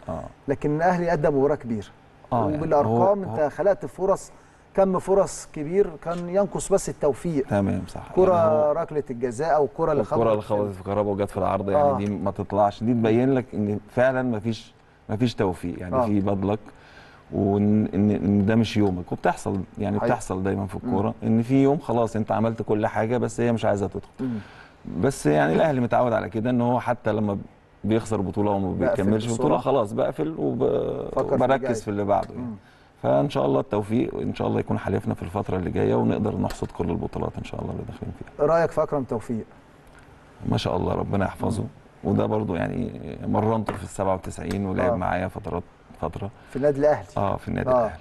اه لكن الاهلي ادى مباراه كبيره اه يعني وبالارقام هو- انت خلقت فرص كم فرص كبير كان ينقص بس التوفيق تمام صح كره يعني هو- ركله الجزاء او الكره اللي الكرة اللي خبطت خبطت في كهربا وجت في العرض يعني آه. دي ما تطلعش دي تبين لك ان فعلا ما فيش ما فيش توفيق يعني آه. في باد لك وان إن, ان ده مش يومك وبتحصل يعني حقيقي. بتحصل دايما في الكوره ان في يوم خلاص انت عملت كل حاجه بس هي مش عايزه تدخل مم. بس يعني الاهلي متعود على كده ان هو حتى لما بيخسر بطوله وما بقفل بيكملش بسرعة. بطوله خلاص بقفل فكر في اللي جاي. وبركز في اللي بعده يعني مم. فان شاء الله التوفيق وان شاء الله يكون حليفنا في الفتره اللي جايه ونقدر نحصد كل البطولات ان شاء الله اللي داخلين فيها رايك في اكرم توفيق ما شاء الله ربنا يحفظه وده برضو يعني مرنته في ال 97 ولعب آه. معايا فترات فتره في النادي الاهلي اه في النادي آه. الاهلي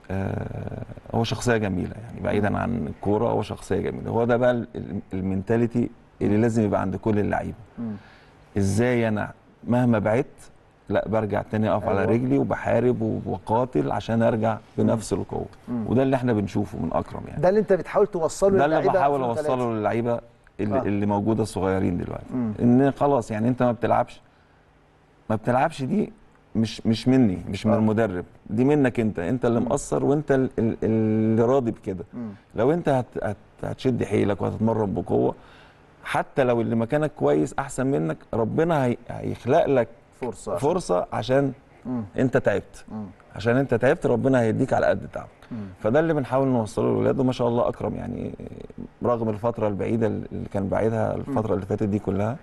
آه هو شخصيه جميله يعني بعيدا عن الكوره هو شخصيه جميله هو ده بقى ال- ال- المنتاليتي اللي لازم يبقى عند كل اللعيبه مم. ازاي انا مهما بعدت لا برجع تاني اقف على أيوة. رجلي وبحارب وبقاتل عشان ارجع بنفس القوه مم. وده اللي احنا بنشوفه من اكرم يعني ده اللي انت بتحاول توصله ده اللي للعيبة بحاول 2003. اوصله للعيبه اللي, آه. آه. اللي موجوده الصغيرين دلوقتي مم. ان خلاص يعني انت ما بتلعبش ما بتلعبش دي مش مش مني مش من آه. المدرب دي منك انت انت اللي مم. مقصر وانت ال- ال- اللي راضي بكده مم. لو انت هت هت هتشد حيلك وهتتمرن بقوه حتى لو اللي مكانك كويس احسن منك ربنا هي هيخلق لك فرصه فرصه عشان مم. انت تعبت مم. عشان انت تعبت ربنا هيديك على قد تعبك مم. فده اللي بنحاول نوصله للولاد وما شاء الله اكرم يعني رغم الفتره البعيده اللي كان بعيدها الفتره اللي فاتت دي كلها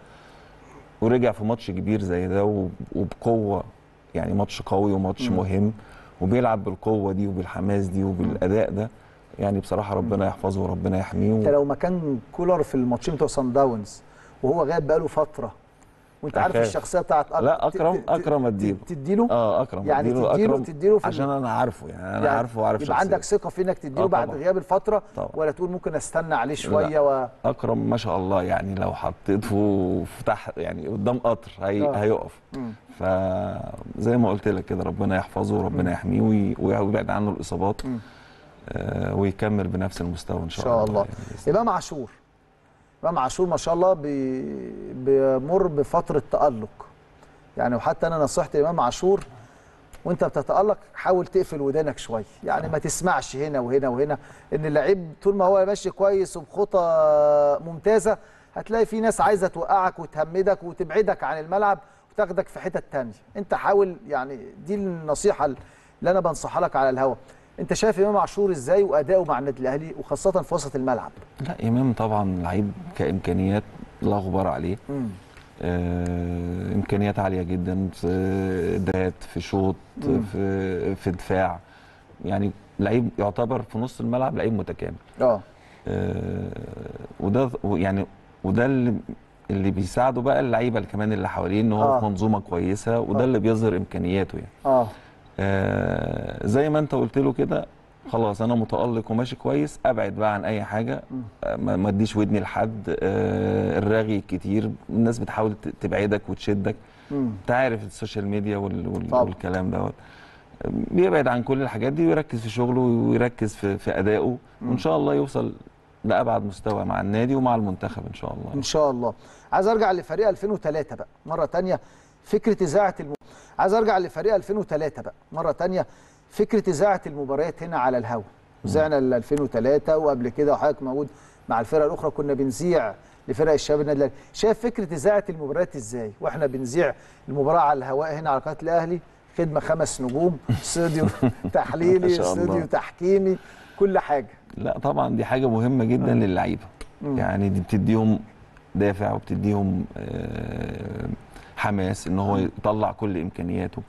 ورجع في ماتش كبير زي ده وب- وبقوه يعني ماتش قوي وماتش مم. مهم وبيلعب بالقوه دي وبالحماس دي وبالاداء ده يعني بصراحه ربنا يحفظه وربنا يحميه انت لو مكان كولر في الماتشين بتوع سان داونز وهو غايب بقاله فتره وانت عارف أخاف. الشخصيه بتاعت أكرم لا، ت- أكرم- ت- ت- أكرم أديله. تديله اه اكرم يعني أديله تديله أكرم تديله في عشان انا عارفه يعني انا يعني عارفه وعارف يبقى شخصيته عندك ثقه في انك تديله آه، بعد طبعاً. غياب الفتره طبعا ولا تقول ممكن استنى عليه شويه و... اكرم ما شاء الله يعني لو حطيته في تحت يعني قدام قطر هي آه. هيقف مم. فزي ما قلت لك كده ربنا يحفظه وربنا يحميه وي- ويبعد عنه الاصابات مم. آه ويكمل بنفس المستوى ان ان شاء, شاء الله يعني بإذن امام عاشور امام عاشور ما شاء الله بي... بيمر بفتره تالق يعني وحتى انا نصيحتي امام عاشور وانت بتتالق حاول تقفل ودانك شويه يعني ما تسمعش هنا وهنا وهنا ان اللعيب طول ما هو ماشي كويس وبخطى ممتازه هتلاقي في ناس عايزه توقعك وتهمدك وتبعدك عن الملعب وتاخدك في حتت تانية انت حاول يعني دي النصيحه اللي انا بنصحها لك على الهوا انت شايف امام عاشور ازاي واداؤه مع النادي الاهلي وخاصه في وسط الملعب لا امام طبعا لعيب كامكانيات لا غبار عليه مم. آه امكانيات عاليه جدا في دات في شوط مم. في في دفاع يعني لعيب يعتبر في نص الملعب لعيب متكامل اه آه، وده يعني وده اللي اللي بيساعده بقى اللعيبه اللي كمان اللي حواليه ان هو آه. في منظومه كويسه وده آه. اللي بيظهر امكانياته يعني اه آه زي ما انت قلت له كده خلاص انا متالق وماشي كويس ابعد بقى عن اي حاجه مم. آه، ما ما اديش ودني لحد آه الرغي الكتير الناس بتحاول ت- تبعدك وتشدك مم. انت عارف السوشيال ميديا وال وال طبعا. والكلام دوت بيبعد عن كل الحاجات دي ويركز في شغله ويركز في, في ادائه مم. وان شاء الله يوصل لابعد مستوى مع النادي ومع المنتخب ان شاء الله ان شاء الله عايز ارجع لفريق 2003 بقى مره تانية فكره اذاعه الم... عايز ارجع لفريق 2003 بقى مره تانية فكره اذاعه المباريات هنا على الهوا ذعنا ال 2003 وقبل كده وحضرتك موجود مع الفرق الاخرى كنا بنذيع لفرق الشباب النادي الاهلي شايف فكره اذاعه المباريات ازاي واحنا بنذيع المباراه على الهواء هنا على قناه الاهلي خدمه خمس نجوم استوديو تحليلي ما شاء الله. استوديو تحكيمي كل حاجه لا طبعا دي حاجه مهمه جدا للعيبه مم. يعني دي بتديهم دافع وبتديهم آه، حماس ان هو يطلع كل امكانياته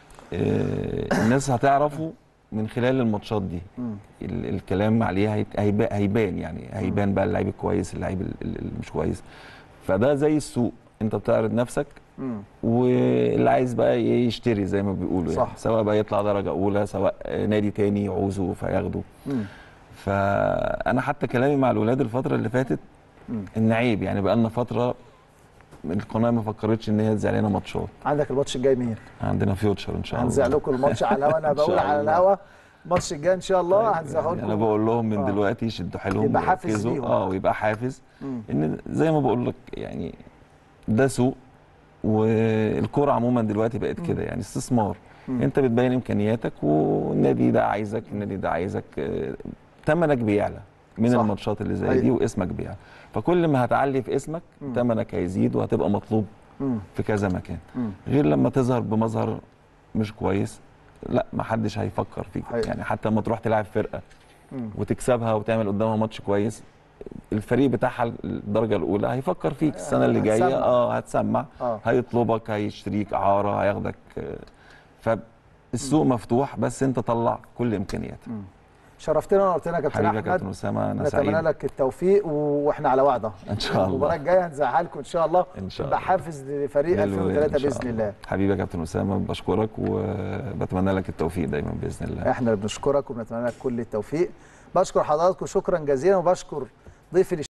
آه، الناس هتعرفه من خلال الماتشات دي مم. ال- الكلام عليه هي- هيبا- هيبان يعني هيبان بقى اللعيب الكويس اللعيب ال- ال- اللي مش كويس فده زي السوق انت بتعرض نفسك مم. واللي عايز بقى إيه يشتري زي ما بيقولوا يعني صح. سواء بقى يطلع درجه اولى سواء نادي تاني يعوزه فياخده مم. فانا حتى كلامي مع الولاد الفتره اللي فاتت مم. ان عيب يعني بقى لنا فتره القناه ما فكرتش ان هي تذيع لنا ماتشات عندك الماتش الجاي مين؟ عندنا فيوتشر ان شاء الله هنذيع لكم الماتش على الهوا انا إن شاء بقول على الله. الهوا الماتش الجاي ان شاء الله هنذيعه يعني انا لكم بقول لهم من آه. دلوقتي يشدوا حيلهم يبقى حافز ويركزوا. ليهم. اه ويبقى حافز مم. ان زي ما بقول لك يعني ده سوق والكوره عموما دلوقتي بقت كده يعني استثمار مم. انت بتبين امكانياتك والنادي ده عايزك النادي ده عايزك آه، تمنك بيعلى من صح. الماتشات اللي زي أيوة. دي واسمك بيعلى فكل ما هتعلي في اسمك مم. تمنك هيزيد وهتبقى مطلوب مم. في كذا مكان مم. غير لما تظهر بمظهر مش كويس لا ما حدش هيفكر فيك حقيقي. يعني حتى لما تروح تلعب فرقه مم. وتكسبها وتعمل قدامها ماتش كويس الفريق بتاعها الدرجه الاولى هيفكر فيك السنه اللي جايه هتسمع. اه هتسمع اه هيطلبك هيشتريك اعاره هياخدك آه، فالسوق مفتوح بس انت طلع كل امكانياتك مم. شرفتنا ونورتنا يا كابتن حبيبي يا احمد كابتن اسامه انا نتمنى سعيد لك التوفيق و- واحنا على وعده ان شاء الله المباراه الجايه هنزعلكم ان شاء الله ان شاء تبقى الله حافز لفريق للولاد إن 2003 شاء باذن الله حبيبي يا كابتن اسامه بشكرك وبتمنى لك التوفيق دايما باذن الله احنا اللي بنشكرك وبنتمنى لك كل التوفيق بشكر حضراتكم شكرا جزيلا وبشكر ضيفي